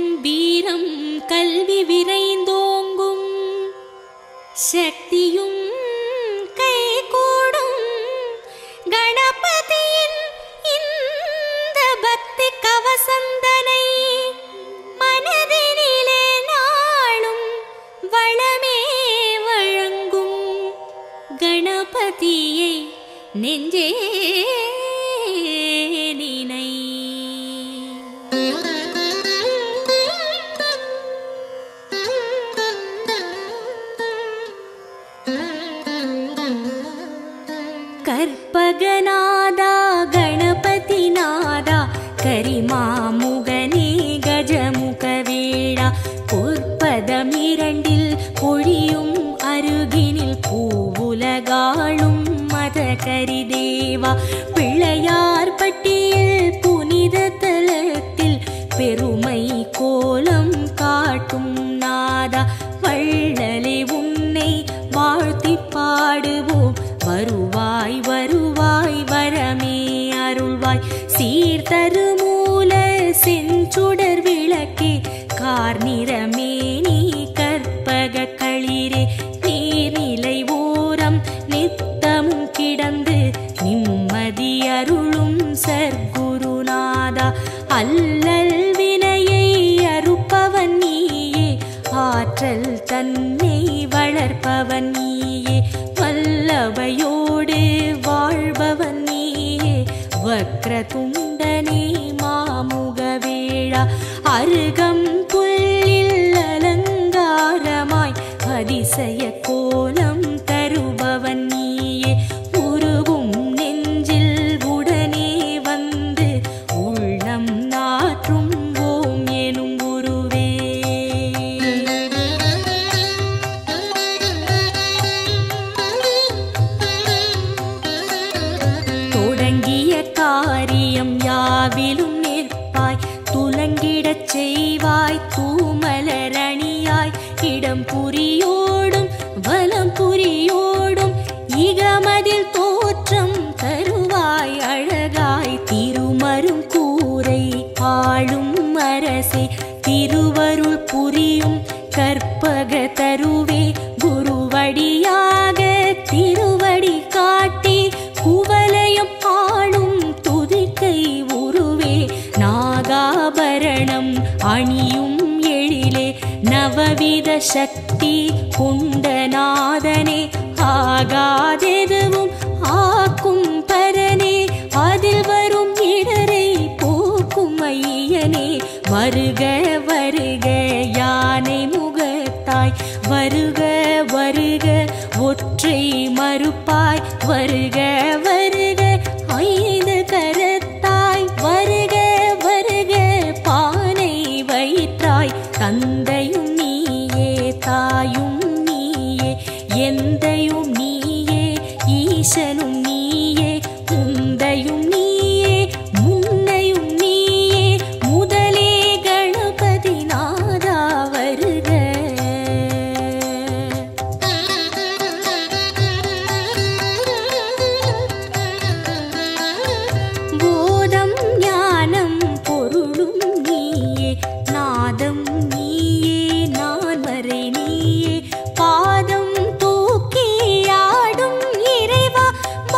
வீரம் கல்வி விரைந்தோங்கும் சக்தியும் கைகூடும் கணபதியின் இந்த பக்தி கவசந்தனை மனதினிலே நாளும் வளமே வழங்கும் கணபதியை நெஞ்சே நினை கற்பகநாதா கணபதிநாதா கரிமாமுகனே கஜமுகவேடா பொற்பதம் இரண்டில் பொழியும் அருகினில் பூவுலகாளும் மத கரிதேவா பிள்ளையார் பட்டியல் புனித தலத்தில் பெருமை கோலம் காட்டும் நாதா வள்ளலே உன்னை வாழ்த்தி பாடுவோம் வருவாய் வருவாய் வரமே அருள்வாய் சீர்தரு மூல செஞ்சுடர் விளக்கே கார்நிறமே நீ கற்பக களிரே நீர்நிலை ஓரம் நித்தமும் கிடந்து நிம்மதி அருளும் சர்க்குருநாதா அல்லல் வினையை அறுப்பவன் நீயே ஆற்றல் தன்னை வளர்ப்பவன் நீயே வல்லவையோடு வாழ்பவன் நீயே வக்ரதுண்டனே மாமுகவேழா அருகம் புல்லில் அலங்காரமாய் அதிசய கோலம் தருபவன் நீயே உருகும் நெஞ்சில் உடனே வந்து உள்ளம் நாற்றும் ஓம் எனும் குருவே தொடங்கிய காரியம் யாவிலும் நிற்பாய் துலங்கிடச் செய்வாய் தூமலரணியாய் இடம் புரியோடும் வலம் புரியோடும் இகமதில் தோற்றம் தருவாய் அழகாய் திருமரும் கூரை ஆளும் அரசே திருவருள் புரியும் கற்பக தருவே குருவடியாக திருவடி காட்டி குவலயம் ஆளும் துதிக்கை உருவே நாகாபரணம் அணியும் எழிலே நவவித சக்தி குண்டநாதனே ஆகாதெதுவும் ஆக்கும் பரனே அதில் வரும் இடரை போக்கும் ஐயனே வருக வருக யானை முகத்தாய் வருக வருக ஒற்றை மறுப்பாய் வருக வருக ஐந்து கரத்தாய் வருக வருக பானை வயிற்றாய் தந்தையும் நீயே தாயும் நீயே எந்தையும் நீயே ஈசனும் நீயே முந்தையும் நீயே முன்னையும் நீயே முதலே கணபதி நாதா வருக போதம் ஞானம் பொருளும் நீயே நாதம் நீயே நான் வரை நீயே பாதம் தூக்கி ஆடும் இறைவா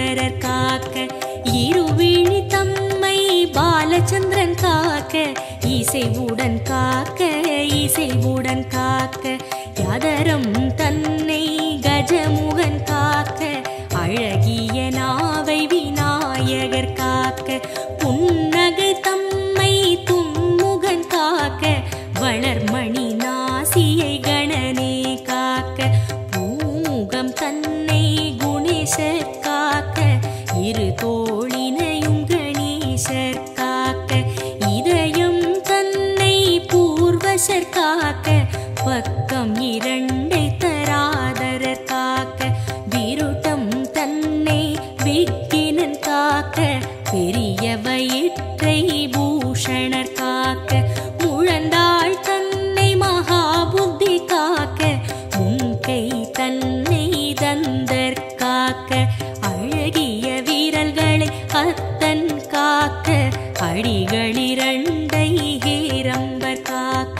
சுந்தரர் காக்க இருவிழி தம்மை பாலச்சந்திரன் காக்க இசைவுடன் காக்க இசைவுடன் காக்க யதரம் தன்னை கஜமுகன் காக்க அழகிய நாவை விநாயகர் காக்க புன்னகை தம்மை தும்முகன் காக்க வளர்மணி நாசியை கணனே காக்க பூமுகம் தன்னை குணேசர் காக்க இரு தோழினையும் கணேசர் காக்க இதயம் தன்னை பூர்வசர் காக்க பக்கம் இரண்டை தராதரர் காக்க விருட்டம் தன்னை விக்கினன் காக்க பெரிய வயிற்றை பூஷணர் காக்க முழந்தாள் தன்னை மகாபுத்தி காக்க முன்கை தன்னை தந்தர் காக்க அழகிய வீரல்களை அத்தன் காக்க அடிகளிரண்டை ஹேரம்பர் காக்க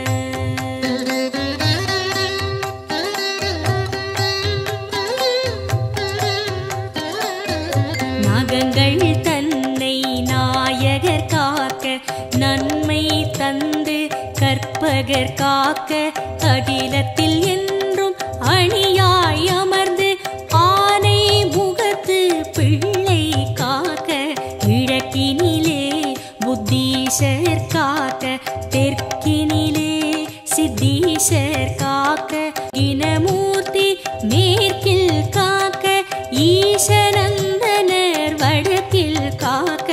நகங்கள் தன்னை நாயகர் காக்க நன்மை தந்து கற்பகர் காக்க அகிலத்தில் என்றும் அணியாய் அமர்ந்து ஆனை முகத்து பிள்ளை காக்க கிழக்கினிலே புத்தீஷர் காக்க தெற்கினிலே சித்தீஷர் காக்க இனமூர்த்தி மேற்கில் காக்க ஈசனந்தனர் வடக்கில் காக்க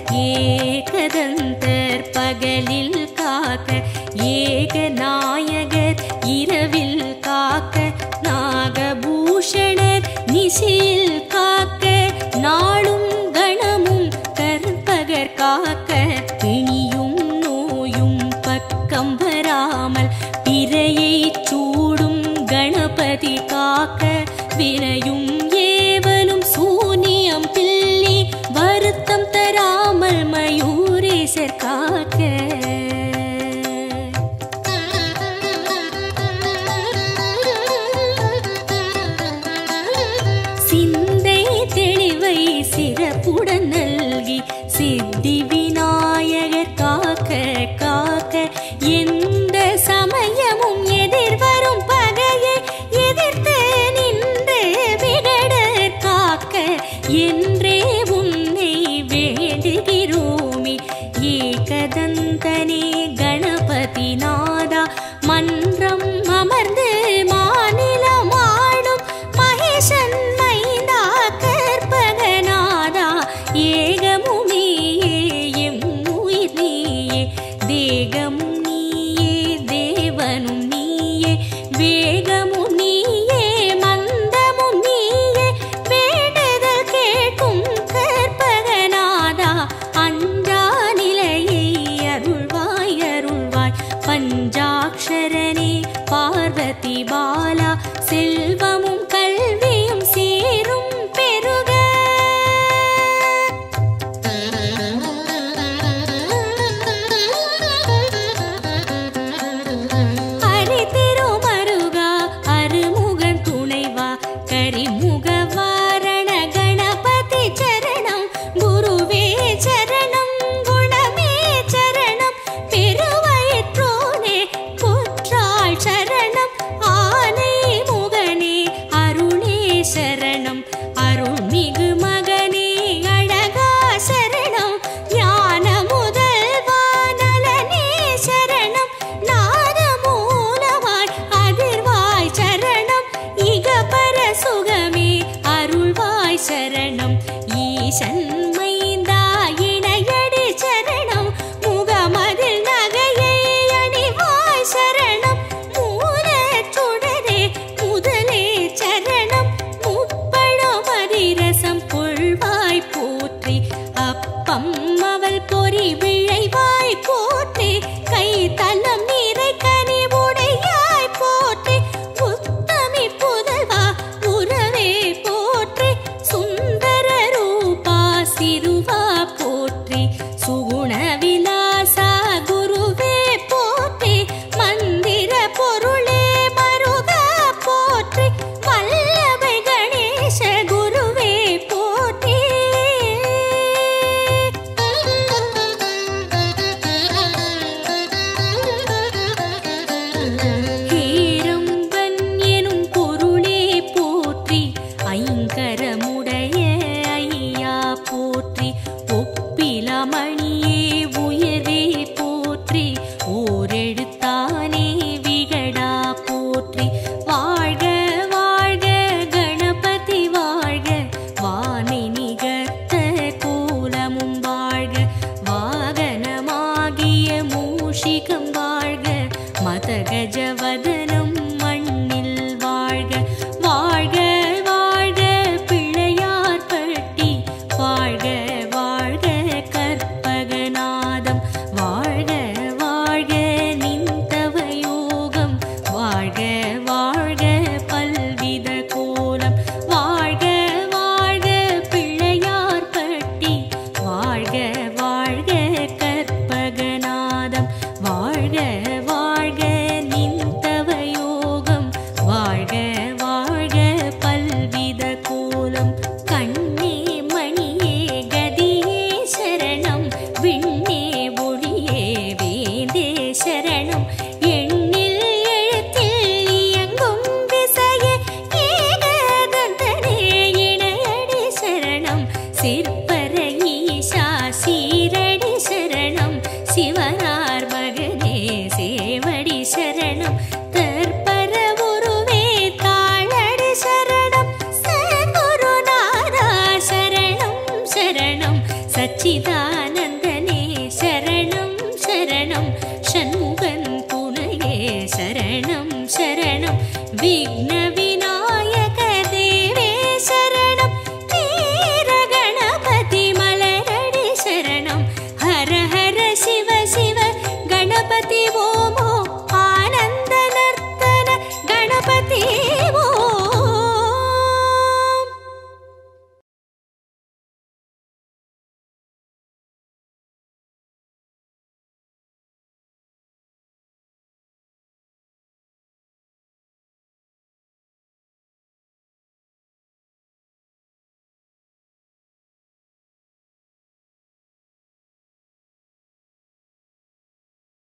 ஏகதந்தர் பகலில் காக்க ஏகநாயகர் இரவில் காக்க நாகபூஷணர் நிசியில் காக்க நாளும் கணமும் கற்பகர் காக்க பிணியும் நோயும் பக்கம் வராமல் பிறையை சூடும் கணபதி காக்க வினையும் ஏவலும் சூனியம் பில்லி வருத்தம் தராமல் மயூரேசர் காக்க சிந்தை தெளிவை சிறப்புடன் நல்கி சித்தி விநாயகர் காக்க காக்க எந்த சமயமும் எதிர்வரும் பகையை எதிர்த்து நின்று விகடர் காக்க என்றே உன்னை வேண்டுகிறோமே ஏகதந்தனே கணபதி நாதா மன்றம் அமர்ந்து மாநிலம் ஆடும் மகேசன் மைந்தா கற்பகநாதா ஏகமும் நீயே எம் உயிர் நீயே தேகமும் நீயே தேவனும் நீயே வேகமும் நீயே மந்தமும் நீயே வேண்டுதல் கேட்கும் கற்பகநாதா அஞ்சா நிலையை அருள்வாய் அருள்வாய் பஞ்சாட்சரனே பார்வதி பாலா செல்வமும் கல்வியும் சீரும் பெருக ஹரி திருமருகா அருமுகன் துணைவா கரிமுக வாரண கணபதி சரணம் குருவே சரணம் குணமே சரணம் பெருவயிற்றோனே புற்றாள் சரணம் ஆனை முகனே அருணே சரணம் அருள்மிகு மகனே அழகா சரணம் ஞான முதல்வா நலனே சரணம் நாத மூலமாய் அதிர்வாய் சரணம் இகபர சுகமே அருள்வாய் சரணம் ஈசன் மைந்தா இணையடி சரணம் முகமதில் நகையை அணிவாய் சரணம் மூலச் சுடரே முதலே சரணம் முப்பழம் அதிரசம் கொள்வாய் போற்றி அப்பம் அவள் பொறி விழைவாய் போற்றி கை தலம் நீரை கனி உடையாய் போற்றி உத்தமி புதல்வா உறவே போற்றி சுந்தர ரூபா சிற்பர ஈஷா சீரடி சரணம் சிவனார் மகனே சேவடி சரணம் தற்பர உருவே தாளடி சரணம் சகுருநாதா சரணம் சரணம் சச்சிதா